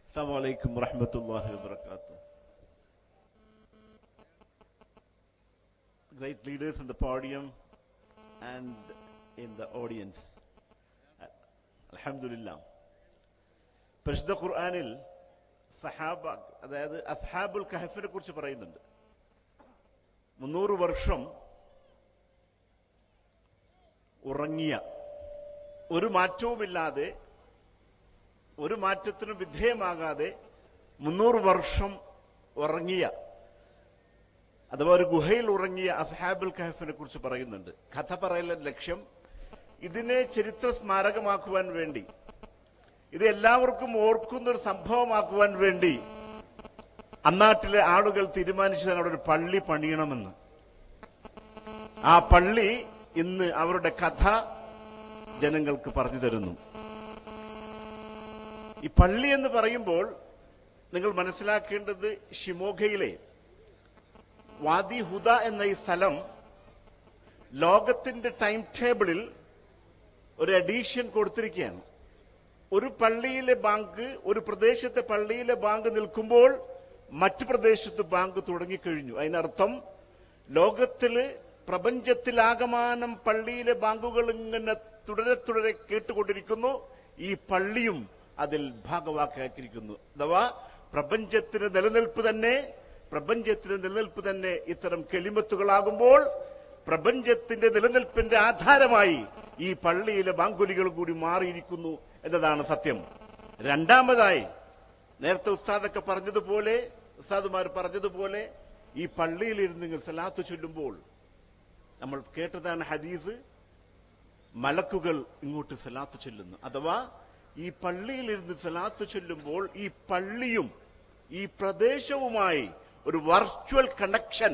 السلام عليكم ورحمة الله وبركاته. Great leaders in the podium and in the audience. Alhamdulillah. പരിശുദ്ധ ഖുർആനിൽ സഹാബ അതായത് അസ്ഹാബുൽ കഹഫിനെ കുറിച്ച് പറയുന്നുണ്ട് മുന്നൂറ് വർഷം ഉറങ്ങിയ ഒരു മാറ്റവുമില്ലാതെ ഒരു മാറ്റത്തിനും വിധേയമാകാതെ മുന്നൂറ് വർഷം ഉറങ്ങിയ അഥവാ ഒരു ഗുഹയിൽ ഉറങ്ങിയ അസ്ഹാബുൽ കഹഫിനെ കുറിച്ച് പറയുന്നുണ്ട് കഥ പറയല ലക്ഷ്യം ഇതിനെ ചരിത്ര സ്മാരകമാക്കുവാൻ വേണ്ടി ഇത് എല്ലാവർക്കും ഓർക്കുന്ന ഒരു സംഭവമാക്കുവാൻ വേണ്ടി അന്നാട്ടിലെ ആളുകൾ തീരുമാനിച്ചതാണ് അവിടെ ഒരു പള്ളി പണിയണമെന്ന് ആ പള്ളി ഇന്ന് അവരുടെ കഥ ജനങ്ങൾക്ക് പറഞ്ഞു തരുന്നു ഈ പള്ളി എന്ന് പറയുമ്പോൾ നിങ്ങൾ മനസ്സിലാക്കേണ്ടത് ഷിമോഗയിലെ വാദി ഹുദ എന്ന ഈ സ്ഥലം ലോകത്തിന്റെ ടൈം ടേബിളിൽ ഒരു അഡീഷൻ കൊടുത്തിരിക്കുകയാണ് ഒരു പള്ളിയിലെ ബാങ്ക് ഒരു പ്രദേശത്തെ പള്ളിയിലെ ബാങ്ക് നിൽക്കുമ്പോൾ മറ്റു പ്രദേശത്ത് ബാങ്ക് തുടങ്ങിക്കഴിഞ്ഞു അതിനർത്ഥം ലോകത്തില് പ്രപഞ്ചത്തിലാകമാനം പള്ളിയിലെ ബാങ്കുകൾ ഇങ്ങനെ തുടരെ തുടരെ കേട്ടുകൊണ്ടിരിക്കുന്നു ഈ പള്ളിയും അതിൽ ഭാഗവാക്കാക്കിയിരിക്കുന്നു അഥവാ പ്രപഞ്ചത്തിന് നിലനിൽപ്പ് തന്നെ പ്രപഞ്ചത്തിന് നിലനിൽപ്പ് തന്നെ ഇത്തരം കെളിമത്തുകളാകുമ്പോൾ പ്രപഞ്ചത്തിന്റെ നിലനിൽപ്പിന്റെ ആധാരമായി ഈ പള്ളിയിലെ ബാങ്കുലികൾ കൂടി മാറിയിരിക്കുന്നു എന്നതാണ് സത്യം രണ്ടാമതായി നേരത്തെ ഉസ്താദൊക്കെ പറഞ്ഞതുപോലെ ഉസ്താദുമാർ പറഞ്ഞതുപോലെ ഈ പള്ളിയിലിരുന്ന് നിങ്ങൾ സലാത്ത് ചൊല്ലുമ്പോൾ നമ്മൾ കേട്ടതാണ് ഹദീസ് മലക്കുകൾ ഇങ്ങോട്ട് സലാത്ത് ചൊല്ലുന്നു അഥവാ ഈ പള്ളിയിലിരുന്ന് സലാത്ത് ചൊല്ലുമ്പോൾ ഈ പള്ളിയും ഈ പ്രദേശവുമായി ഒരു വർച്വൽ കണക്ഷൻ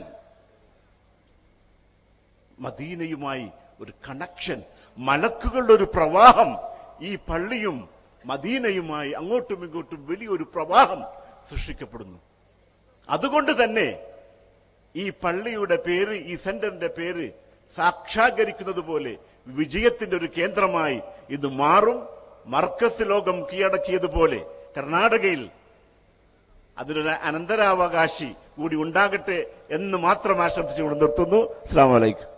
മദീനയുമായി ഒരു കണക്ഷൻ മലക്കുകളുടെ ഒരു പ്രവാഹം ഈ പള്ളിയും മദീനയുമായി അങ്ങോട്ടും ഇങ്ങോട്ടും വലിയൊരു പ്രവാഹം സൃഷ്ടിക്കപ്പെടുന്നു അതുകൊണ്ട് തന്നെ ഈ പള്ളിയുടെ പേര് ഈ സെന്ററിന്റെ പേര് സാക്ഷാത്കരിക്കുന്നത് പോലെ വിജയത്തിന്റെ ഒരു കേന്ദ്രമായി ഇത് മാറും മർക്കസ് ലോകം കീഴടക്കിയതുപോലെ കർണാടകയിൽ അതിനൊരു അനന്തരാവകാശി കൂടി ഉണ്ടാകട്ടെ എന്ന് മാത്രം ആശംസിച്ചുകൊണ്ട് നിർത്തുന്നു അസ്സാം വലൈക്കും